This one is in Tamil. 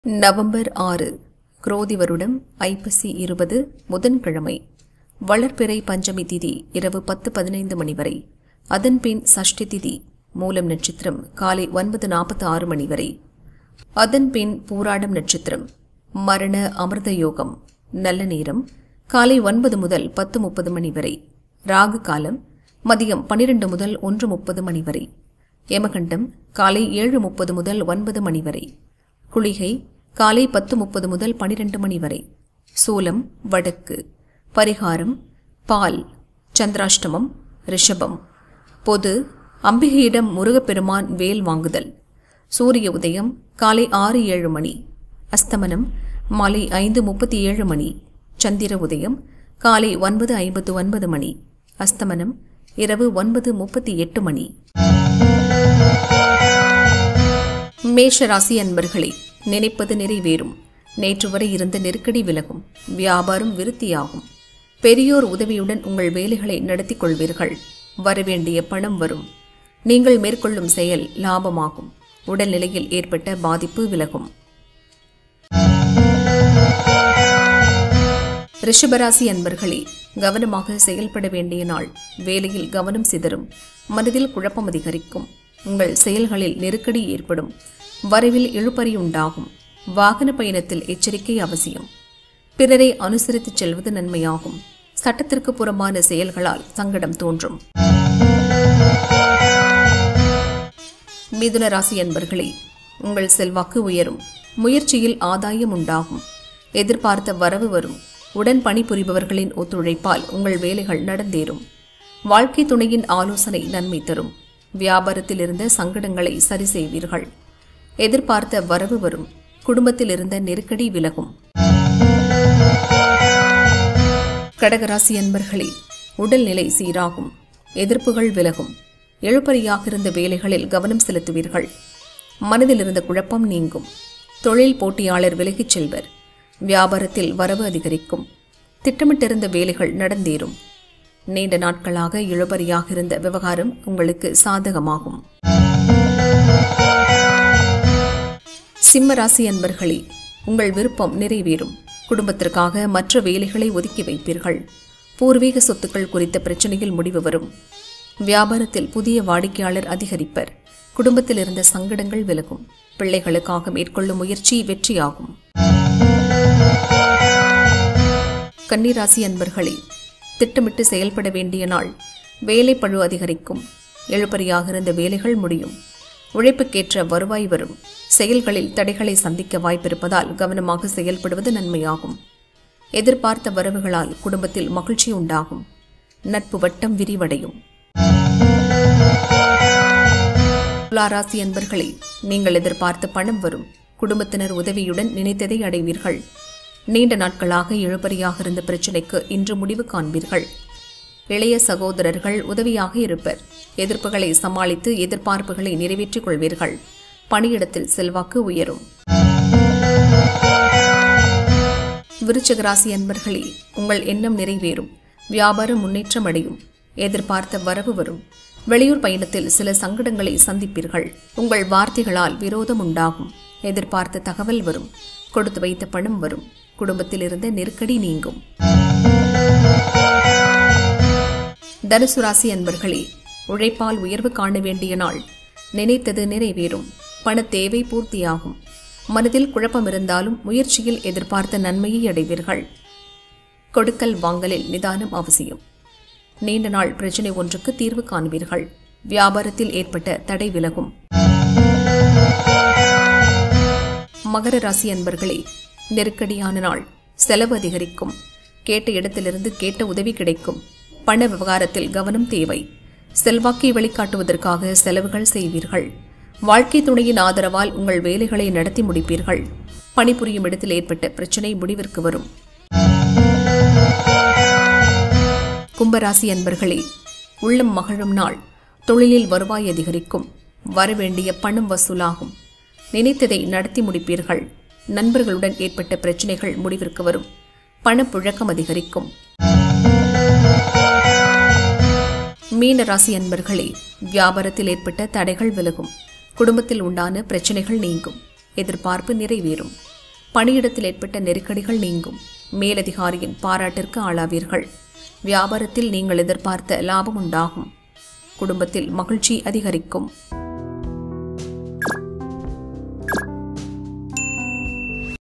நவம்பர் ஆறு குரோதி வருடம் ஐப்பசி இருபது புதன்கிழமை வளர்பிறை பஞ்சமி திதி இரவு பத்து பதினைந்து மணி வரை அதன்பின் சஷ்டி திதி மூலம் நட்சத்திரம் காலை ஒன்பது நாற்பத்தி ஆறு மணி வரை அதன்பின் பூராடம் நட்சத்திரம் மரண அமிர்த யோகம் நல்ல நேரம் காலை ஒன்பது முதல் பத்து முப்பது மணி வரை ராகு காலம் மதியம் பனிரெண்டு முதல் ஒன்று முப்பது மணி வரை யமகண்டம் காலை ஏழு முப்பது முதல் ஒன்பது மணி வரை குளிகை காலை பத்து முப்பது முதல் பனிரெண்டு மணி வரை சூலம் வடக்கு பரிகாரம் பால் சந்திராஷ்டமம் ரிஷபம் பொது அம்பிகையிடம் முருகப்பெருமான் வேல் வாங்குதல் சூரிய உதயம் காலை ஆறு ஏழு மணி அஸ்தமனம் மாலை ஐந்து முப்பத்தி ஏழு மணி சந்திர உதயம் காலை ஒன்பது ஐம்பத்து ஒன்பது மணி அஸ்தமனம் இரவு ஒன்பது முப்பத்தி எட்டு மணி மேஷ ராசி அன்பர்களே நினைப்பது நிறைவேறும் நேற்று வரை இருந்த நெருக்கடி விலகும் வியாபாரம் விருத்தியாகும் பெரியோர் உதவியுடன் உங்கள் வேலைகளை நடத்திக் கொள்வீர்கள் வரவேண்டிய பணம் வரும் நீங்கள் மேற்கொள்ளும் செயல் லாபமாகும் உடல்நிலையில் ஏற்பட்ட பாதிப்பு விலகும் ரிஷபராசி அன்பர்களே கவனமாக செயல்பட வேண்டிய நாள் வேலையில் கவனம் சிதறும் மனதில் குழப்பம் அதிகரிக்கும் உங்கள் செயல்களில் நெருக்கடி ஏற்படும் வரவில் இழுபறி உண்டாகும் வாகன பயணத்தில் எச்சரிக்கை அவசியம் பிறரை அனுசரித்துச் செல்வது நன்மையாகும் சட்டத்திற்கு புறம்பான செயல்களால் சங்கடம் தோன்றும் மிதுன ராசி அன்பர்களே உங்கள் செல்வாக்கு உயரும் முயற்சியில் ஆதாயம் உண்டாகும் எதிர்பார்த்த வரவு வரும் உடன் பணிபுரிபவர்களின் ஒத்துழைப்பால் உங்கள் வேலைகள் நடந்தேறும் வாழ்க்கை துணையின் ஆலோசனை நன்மை தரும் வியாபாரத்தில் இருந்த சங்கடங்களை சரி செய்வீர்கள் எதிர்பார்த்த வரவு வரும் குடும்பத்தில் இருந்த நெருக்கடி விலகும் கடகராசி அன்பர்களே உடல்நிலை சீராகும் எதிர்ப்புகள் விலகும் எழுப்பறியாக இருந்த வேலைகளில் கவனம் செலுத்துவீர்கள் மனதில் இருந்த குழப்பம் நீங்கும் தொழில் போட்டியாளர் விலகிச் செல்வர் வியாபாரத்தில் வரவு அதிகரிக்கும் திட்டமிட்டிருந்த வேலைகள் நடந்தேறும் நீண்ட நாட்களாக இழுபறியாக இருந்த விவகாரம் உங்களுக்கு சாதகமாகும் சிம்ம ராசி அன்பர்களே உங்கள் விருப்பம் நிறைவேறும் குடும்பத்திற்காக மற்ற வேலைகளை ஒதுக்கி வைப்பீர்கள் பூர்வீக சொத்துக்கள் குறித்த பிரச்சனையில் முடிவு வரும் வியாபாரத்தில் புதிய வாடிக்கையாளர் அதிகரிப்பர் குடும்பத்தில் இருந்த சங்கடங்கள் விலகும் பிள்ளைகளுக்காக மேற்கொள்ளும் முயற்சி வெற்றியாகும் கன்னிராசி அன்பர்களே திட்டமிட்டு செயல்பட வேண்டிய நாள் வேலை பழு அதிகரிக்கும் எழுப்பறியாக இருந்த வேலைகள் முடியும் உழைப்புக்கேற்ற வருவாய் வரும் செயல்களில் தடைகளை சந்திக்க வாய்ப்பிருப்பதால் கவனமாக செயல்படுவது நன்மையாகும் எதிர்பார்த்த வரவுகளால் குடும்பத்தில் மகிழ்ச்சி உண்டாகும் நட்பு வட்டம் விரிவடையும் துளாராசி அன்பர்களே நீங்கள் எதிர்பார்த்த பணம் வரும் குடும்பத்தினர் உதவியுடன் நினைத்ததை அடைவீர்கள் நீண்ட நாட்களாக இழுபறியாக இருந்த பிரச்சினைக்கு இன்று முடிவு காண்பீர்கள் இளைய சகோதரர்கள் உதவியாக இருப்பர் எதிர்ப்புகளை சமாளித்து எதிர்பார்ப்புகளை நிறைவேற்றிக் கொள்வீர்கள் பணியிடத்தில் செல்வாக்கு உயரும் விருச்சகராசி அன்பர்களே உங்கள் எண்ணம் நிறைவேறும் வியாபாரம் முன்னேற்றம் அடையும் எதிர்பார்த்த வரவு வரும் வெளியூர் பயணத்தில் சில சங்கடங்களை சந்திப்பீர்கள் உங்கள் வார்த்தைகளால் விரோதம் உண்டாகும் எதிர்பார்த்த தகவல் வரும் கொடுத்து வைத்த பணம் வரும் குடும்பத்தில் இருந்த நெருக்கடி நீங்கும் தனுசு ராசி அன்பர்களே உழைப்பால் உயர்வு காண வேண்டிய நாள் நினைத்தது நிறைவேறும் பண தேவை பூர்த்தியாகும் மனதில் குழப்பம் இருந்தாலும் முயற்சியில் எதிர்பார்த்த நன்மையை அடைவீர்கள் கொடுக்கல் வாங்கலில் நிதானம் அவசியம் நீண்ட நாள் பிரச்சினை ஒன்றுக்கு தீர்வு காண்பீர்கள் வியாபாரத்தில் ஏற்பட்ட தடை விலகும் மகர ராசி அன்பர்களே நெருக்கடியான நாள் செலவு அதிகரிக்கும் கேட்ட இடத்திலிருந்து கேட்ட உதவி கிடைக்கும் பண விவகாரத்தில் கவனம் தேவை செல்வாக்கை வெளிக்காட்டுவதற்காக செலவுகள் செய்வீர்கள் வாழ்க்கை துணையின் ஆதரவால் உங்கள் வேலைகளை நடத்தி முடிப்பீர்கள் பணிபுரியும் இடத்தில் ஏற்பட்ட பிரச்சினை முடிவிற்கு வரும் கும்பராசி அன்பர்களே உள்ளம் மகிழும் நாள் தொழிலில் வருவாய் அதிகரிக்கும் வரவேண்டிய பணம் வசூலாகும் நினைத்ததை நடத்தி முடிப்பீர்கள் நண்பர்களுடன் ஏற்பட்ட பிரச்சினைகள் முடிவிற்கு வரும் பணப்புழக்கம் அதிகரிக்கும் மீன ராசி அன்பர்களே வியாபாரத்தில் ஏற்பட்ட தடைகள் விலகும் குடும்பத்தில் உண்டான பிரச்சனைகள் நீங்கும் எதிர்பார்ப்பு நிறைவேறும் பணியிடத்தில் ஏற்பட்ட நெருக்கடிகள் நீங்கும் மேலதிகாரியின் பாராட்டிற்கு ஆளாவீர்கள் வியாபாரத்தில் நீங்கள் எதிர்பார்த்த லாபம் உண்டாகும் குடும்பத்தில் மகிழ்ச்சி அதிகரிக்கும்